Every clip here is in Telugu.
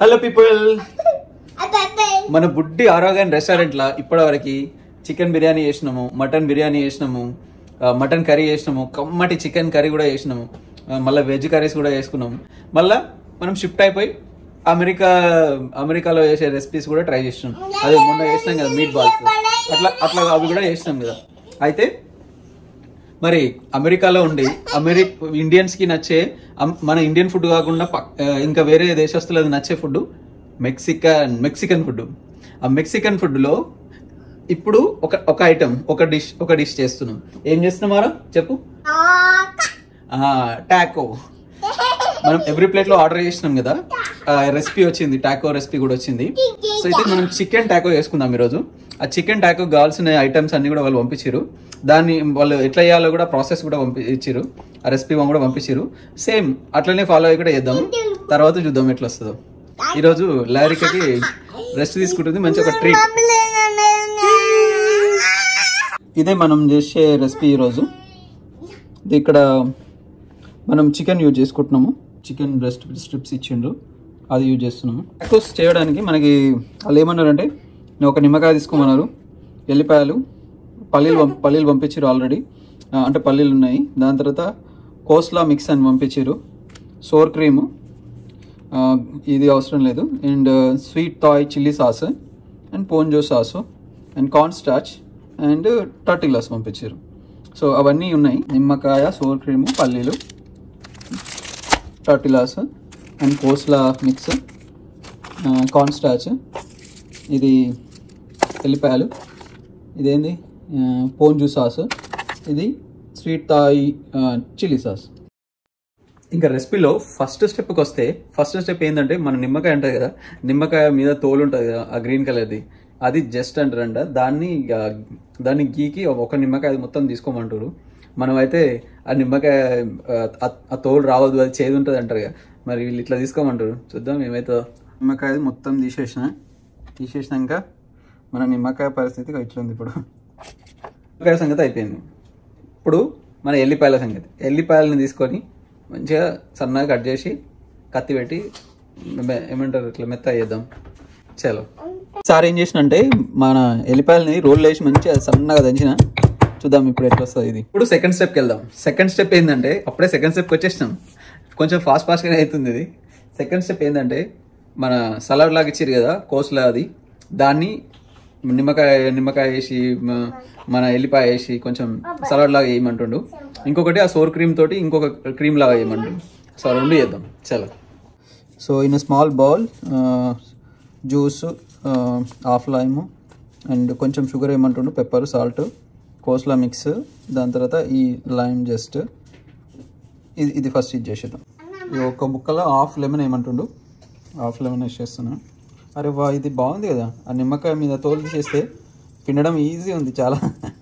హలో పీపుల్ మన బుడ్డి ఆరోగ్యం రెస్టారెంట్ లా ఇప్పటి వరకు చికెన్ బిర్యానీ చేసినాము మటన్ బిర్యానీ చేసినాము ఆ, మటన్ కర్రీ చేసినాము కమ్మటి చికెన్ కర్రీ కూడా చేసినాము ఆ, మళ్ళా వెజ్ కర్రీస్ కూడా చేసుకున్నాము మళ్ళా మనం షిఫ్ట్ అయిపోయి అమెరికా అమెరికాలో చేసే రెసిపీస్ కూడా ట్రై చేసినాం అదే మొన్న చేసినాం కదా మీట్ బాల్స్ అట్లా అట్లా అవి కూడా చేసినాం కదా అయితే మరి అమెరికాలో ఉండి అమెరి ఇండియన్స్ కి నచ్చే అమ్- మన ఇండియన్ ఫుడ్ కాకుండా పక్- ఆ, ఇంకా వేరే దేశస్తులది నచ్చే ఫుడ్ మెక్సికన్ మెక్సికన్ ఫుడ్ ఆ మెక్సికన్ ఫుడ్ లో ఇప్పుడు ఒక ఒక ఐటమ్ ఒక డిష్ ఒక డిష్ చేస్తున్నాం ఏం చేస్తున్నామారా చెప్పు టాకో మనం ఎవ్రీ ప్లేట్ లో ఆర్డర్ చేసినాం కదా రెసిపీ వచ్చింది టాకో రెసిపీ కూడా వచ్చింది సో అయితే మనం చికెన్ టాకో చేసుకుందాం ఈరోజు ఆ చికెన్ టాకో కావాల్సిన ఐటమ్స్ అన్ని కూడా వాళ్ళు పంపించారు దాన్ని వాళ్ళు ఎట్లా చేయాలో కూడా ప్రాసెస్ కూడా పంపి ఇచ్చారు ఆ రెసిపీ కూడా పంపించారు సేమ్ అట్లనే ఫాలో అయ్యి కూడా చేద్దాం తర్వాత చూద్దాం ఎట్లా వస్తుందో ఈరోజు లారికకి రెస్ట్ తీసుకుంటుంది మంచి ఒక ట్రీట్ ఇదే మనం చేసే రెసిపీ ఈరోజు ఇది ఇక్కడ మనం చికెన్ యూజ్ చేసుకుంటున్నాము చికెన్ బ్రెస్ట్ స్ట్రిప్స్ ఇచ్చిండ్రు అది యూజ్ చేస్తున్నాము టాకోస్ చేయడానికి మనకి వాళ్ళు ఏమన్నారంటే నేను ఒక నిమ్మకాయ తీసుకోమన్నారు ఎల్లిపాయలు పల్లీలు పంప పల్లీలు పంపించారు ఆల్రెడీ అంటే పల్లీలు ఉన్నాయి దాని తర్వాత కోస్లా మిక్స్ అని పంపించారు సోర్ క్రీము ఇది అవసరం లేదు and sweet Thai chilli sauce and ponzu sauce and corn starch and tortillas పంపించారు సో అవన్నీ ఉన్నాయి నిమ్మకాయ సోర్ క్రీము పల్లీలు tortillas and coleslaw mix corn starch ఇది ఎల్లిపాయలు ఇదేంది పోంజు సాస్ ఇది స్వీట్ థాయ్ చిల్లీ సాస్ ఇంకా రెసిపీలో ఫస్ట్ స్టెప్కి వస్తే ఫస్ట్ స్టెప్ ఏంటంటే మన నిమ్మకాయ ఉంటుంది కదా నిమ్మకాయ మీద తోలు ఉంటుంది కదా ఆ గ్రీన్ కలర్ది అది జస్ట్ అంటారంట దాన్ని ఇక దాన్ని గీకి ఒక నిమ్మకాయ మొత్తం తీసుకోమంటారు మనం అయితే ఆ నిమ్మకాయ ఆ, ఆ తోలు రావద్దు అది చేదు ఉంటుంది అంటారు కదా మరి వీళ్ళు ఇట్లా తీసుకోమంటారు చూద్దాం ఏమైతుందో నిమ్మకాయ మొత్తం తీసేసిన తీసేసినాక మన నిమ్మకాయ పరిస్థితి ఇట్లా ఉంది ఇప్పుడు నిమ్మకాయ సంగతి అయిపోయింది ఇప్పుడు మన ఎల్లిపాయల సంగతి ఎల్లిపాయలని తీసుకొని మంచిగా సన్నగా కట్ చేసి కత్తి పెట్టి మె- ఏమంటారు ఇట్లా మెత్త చేద్దాం చలో సార్ ఏం చేసిన అంటే మన ఎల్లిపాయలని రోల్ వేసి మంచిగా సన్నగా దంచిన చూద్దాం ఇప్పుడు ఎట్లా వస్తుంది ఇది ఇప్పుడు సెకండ్ స్టెప్కి వెళ్దాం సెకండ్ స్టెప్ ఏంటంటే అప్పుడే సెకండ్ స్టెప్కి వచ్చేసినాం కొంచెం ఫాస్ట్ ఫాస్ట్గానే అవుతుంది ఇది సెకండ్ స్టెప్ ఏంటంటే మన సలాడ్ లాగా ఇచ్చారు కదా కోస్లా అది దాన్ని నిమ్మకాయ నిమ్మకాయ వేసి మ- మన ఎల్లిపాయ వేసి కొంచెం సలాడ్ లాగా వేయమంటుండు ఇంకొకటి ఆ సోర్ క్రీమ్ తోటి ఇంకొక క్రీమ్ లాగా వేయమంటుండు సో ఆ రెండు చేద్దాం చలో so in small bowl juice half lime and కొంచెం షుగర్ వేయమంటుండు పెప్పర్ సాల్ట్ కోస్లా మిక్స్ దాని తర్వాత ఈ లైమ్ జస్ట్ ఇది ఇది ఫస్ట్ ఇది చేసేద్దాం ఇది ఒక ముక్కలో హాఫ్ లెమన్ వేయమంటుండు హాఫ్ లెమన్ వేసేస్తున్నా అరే వా ఇది బాగుంది కదా ఆ నిమ్మకాయ మీద తోలు తీసేస్తే పిండడం ఈజీ ఉంది చాలా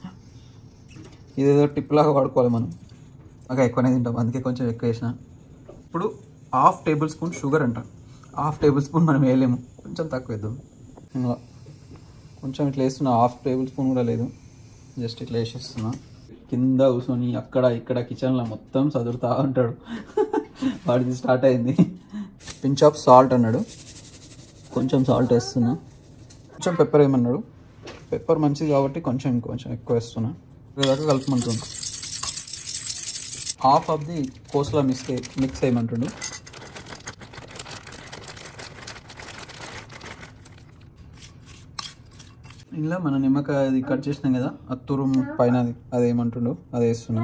ఇదేదో టిప్ లాగా వాడుకోవాలి మనం ఓకే ఎక్కువనే తింటాం అందుకే కొంచెం ఎక్కువ వేసిన ఇప్పుడు హాఫ్ టేబుల్ స్పూన్ షుగర్ అంట హాఫ్ టేబుల్ స్పూన్ మనం వేయలేము కొంచెం తక్కువ వేద్దాం ఇంకా కొంచెం ఇట్లా వేస్తున్నా హాఫ్ టేబుల్ స్పూన్ కూడా లేదు జస్ట్ ఇట్లా వేసేస్తున్నా కింద కూర్చొని అక్కడ ఇక్కడ కిచెన్లో మొత్తం చదువుతా ఉంటాడు వాడిది స్టార్ట్ అయింది పించ్ ఆఫ్ సాల్ట్ అన్నాడు కొంచెం సాల్ట్ వేస్తున్నా కొంచెం పెప్పర్ వేయమన్నాడు పెప్పర్ మంచిది కాబట్టి కొంచెం ఇంకొంచెం ఎక్కువ వేస్తున్నా ఇదాకా కలుపుమంటున్నా half of the coleslaw mix mix వేయమంటుండు ఇలా మన నిమ్మకాయ అది కట్ చేసినాం కదా ఆ తురుం పైన అది అది ఏమంటుండో అది వేస్తున్నా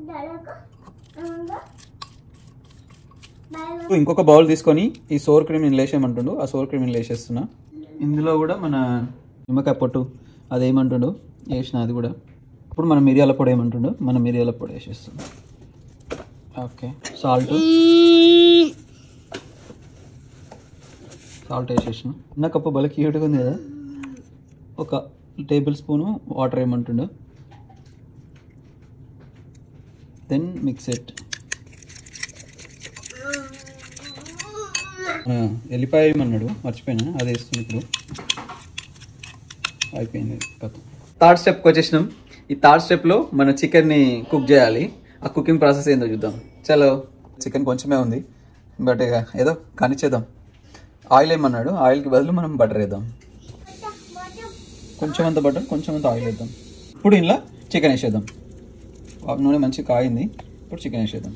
ఇంకొక బౌల్ తీసుకొని ఈ సోర్ క్రీమ్ నేను లేసేయమంటుండు ఆ సోర్ క్రీమ్ నేను లేసేస్తున్నా ఇందులో కూడా మన నిమ్మకాయ పొట్టు అది ఏమంటుండు వేసిన అది కూడా ఇప్పుడు మన మిరియాల పొడి ఏమంటుండు మన మిరియాల పొడి వేసేస్తున్నాం ఓకే సాల్ట్ సాల్ట్ వేసేసిన నా కప్పు బల క్యూట్గా ఉంది కదా ఒక టేబుల్ స్పూను వాటర్ వేయమంటుండు దెన్ మిక్స్ ఇట్ ఎల్లిపాయ వేయమన్నాడు మర్చిపోయినా అది వేస్తుంది ఇప్పుడు అయిపోయింది కథ థర్డ్ స్టెప్కి వచ్చేసినాం ఈ థర్డ్ స్టెప్లో మన చికెన్ని కుక్ చేయాలి ఆ కుకింగ్ ప్రాసెస్ ఏందో చూద్దాం చలో చికెన్ కొంచెమే ఉంది బట్ ఇక ఏదో కానిచ్చేద్దాం ఆయిల్ ఏమన్నాడు ఆయిల్కి బదులు మనం బటర్ వేద్దాం కొంచెం అంత బటర్ కొంచెం అంత ఆయిల్ వేద్దాం ఇప్పుడు ఇలా చికెన్ వేసేద్దాం ఆ నూనె మంచిగా కాయింది ఇప్పుడు చికెన్ వేసేద్దాం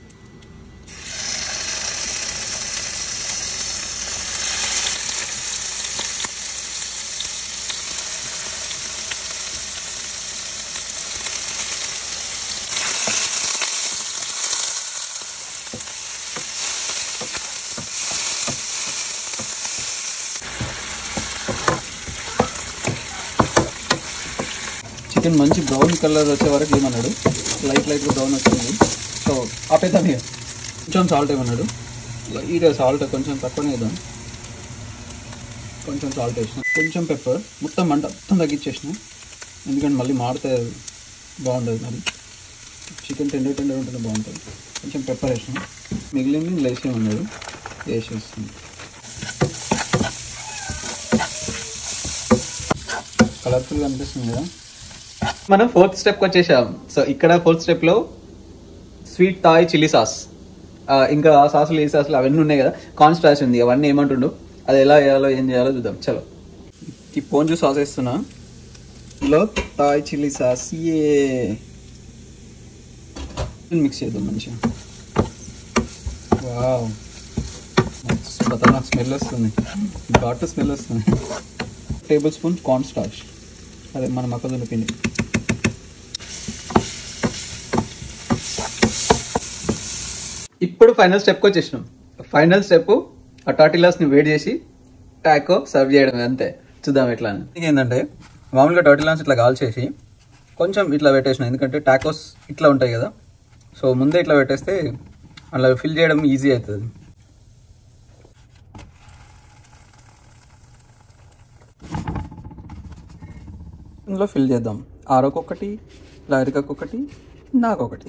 చికెన్ మంచి బ్రౌన్ కలర్ వచ్చే వరకు ఏమన్నాడు లైట్ లైట్ బ్రౌన్ వచ్చింది సో ఆపేద్దాం ఇక కొంచెం సాల్ట్ ఏమన్నాడు లైట్గా సాల్ట్ కొంచెం తక్కువనే వేద్దాం కొంచెం సాల్ట్ వేసిన కొంచెం పెప్పర్ మొత్తం మంట మొత్తం తగ్గించేసిన ఎందుకంటే మళ్ళీ మాడితే బాగుండదు మరి చికెన్ టెండర్ టెండర్ ఉంటేనే బాగుంటుంది కొంచెం పెప్పర్ వేసిన మిగిలింది లేసేమన్నాడు వేసేస్తుంది కలర్ఫుల్గా అనిపిస్తుంది కదా మనం ఫోర్త్ స్టెప్కి వచ్చేసాం సో ఇక్కడ ఫోర్త్ స్టెప్లో స్వీట్ థాయ్ చిల్లీ సాస్ ఇంకా ఆ సాసులు ఏ సాసులు అవన్నీ ఉన్నాయి కదా కార్న్ స్టాచ్ ఉంది అవన్నీ ఏమంటుండు అది ఎలా చేయాలో ఏం చేయాలో చూద్దాం చలో ఈ పోంజు సాస్ వేస్తున్నా ఇందులో థాయ్ చిల్లీ సాస్ ఏ మిక్స్ చేద్దాం మంచిగా వావ్ నాకు స్మెల్ వస్తుంది ఘాటు స్మెల్ వస్తుంది టేబుల్ స్పూన్ కార్న్ స్టార్చ్ అదే మన మొక్కజొన్న పిండి ఇప్పుడు ఫైనల్ స్టెప్కి వచ్చేసినాం ఫైనల్ స్టెప్ ఆ టాటిలాస్ని వేడి చేసి టాకో సర్వ్ చేయడం అంతే చూద్దాం ఎట్లా అని ఏంటంటే మామూలుగా టాటిలాస్ ఇట్లా కాల్చేసి కొంచెం ఇట్లా పెట్టేసిన ఎందుకంటే టాకోస్ ఇట్లా ఉంటాయి కదా సో ముందే ఇట్లా పెట్టేస్తే అలా ఫిల్ చేయడం ఈజీ అవుతుంది ఇందులో ఫిల్ చేద్దాం ఆరోకొకటి లారికకొకటి నాకొకటి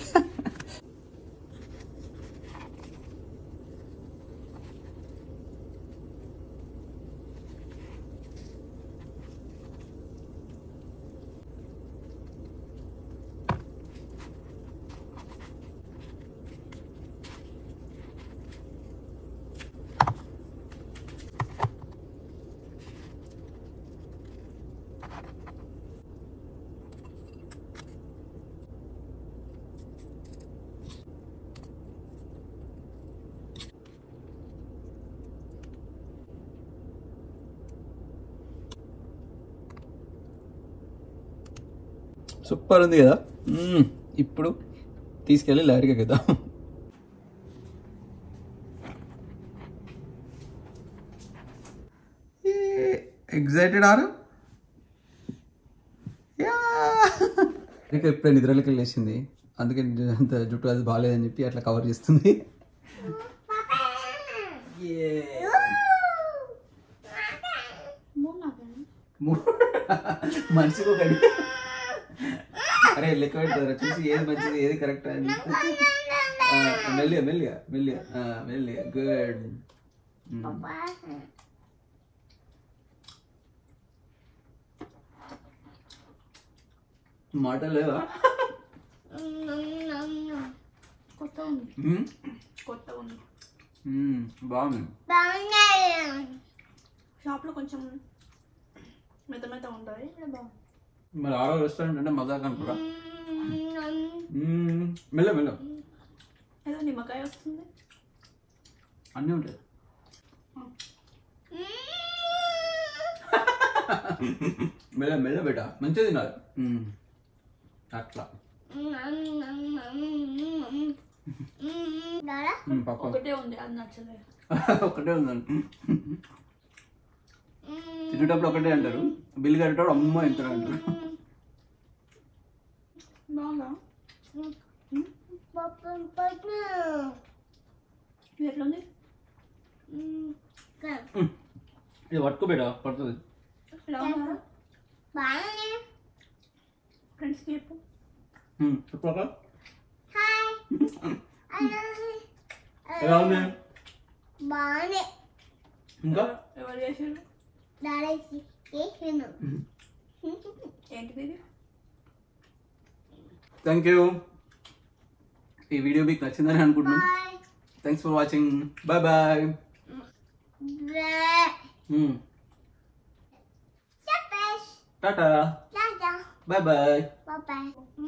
సూపర్ ఉంది కదా మ్మ్. ఇప్పుడు తీసుకెళ్ళి లారీకి కదా ఎగ్జైటెడ్ ఆరు ఇప్పుడే నిద్రలోకి వెళ్ళేసింది అందుకే అంత జుట్టు అది బాగాలేదని చెప్పి అట్లా కవర్ చేస్తుంది మనిషికి ఒకటి అరే లెక్క పెడతారా చూసి ఏది మంచిది ఏది కరెక్ట్ అని చెప్పి ఆ, మెల్లిగా మెల్లిగా మెల్లిగా ఆ, మెల్లిగా గుడ్ మాట లేదా కొత్త ఉంది మ్మ్. కొత్త ఉంది మ్మ్. బాగుంది షాప్లో కొంచెం మెత్త మెత్త ఉంటుంది ఇక్కడ బాగుంది మరి ఆరో రెస్టారెంట్ అంటే మజాక్ అనుకుంటా మ్మ్. మెల్ల మెల్ల ఏదో నిమ్మకాయ వస్తుంది అన్నీ ఉంటాయి మెల్ల మెల్ల బేట మంచిగా తినాలి మ్మ్. అట్లా మ్మ్, పక్క ఒకటే ఉంది అది నచ్చలేదు ఒకటే ఉందండి తినేటప్పుడు ఒకటే అంటారు బిల్లు కట్టేటప్పుడు అమ్మ ఎంత అంటారు బాగా ఇది ఎట్లుంది ఇది పట్టుకో బేట పడుతుంది ఎలా ఉన్నారు ఫ్రెండ్స్కి చెప్పు మ్మ్, చెప్పు అక్క. ఎలా ఉంది బాగానే ఇంకా ఎవరు చేసారు దాడేసి చేసాను ఏంటిది ఇది థ్యాంక్ యూ ఈ వీడియో మీకు నచ్చిందని అనుకుంటున్నాను bye thanks for watching bye bye Bleh. Chapes. Tata Dadah. Bye bye Bye-bye.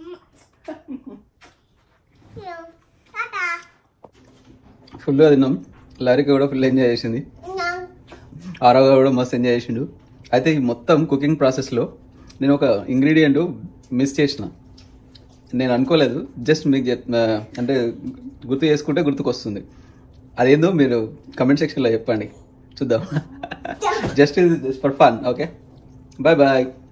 Yo. Dadah. ఫుల్గా తిన్నాం లారీకి కూడా ఫుల్ ఎంజాయ్ చేసింది Nang. ఆరవ కూడా మస్తు ఎంజాయ్ చేసిండు అయితే ఈ మొత్తం కుకింగ్ ప్రాసెస్లో నేను ఒక ఇంగ్రీడియంట్ మిస్ చేసిన నేను అనుకోలేదు జస్ట్ మీకు చెప్ ఆ, అంటే గుర్తు చేసుకుంటే గుర్తుకొస్తుంది అదేందో మీరు కమెంట్ సెక్షన్లో చెప్పండి చూద్దాం just just for fun okay bye bye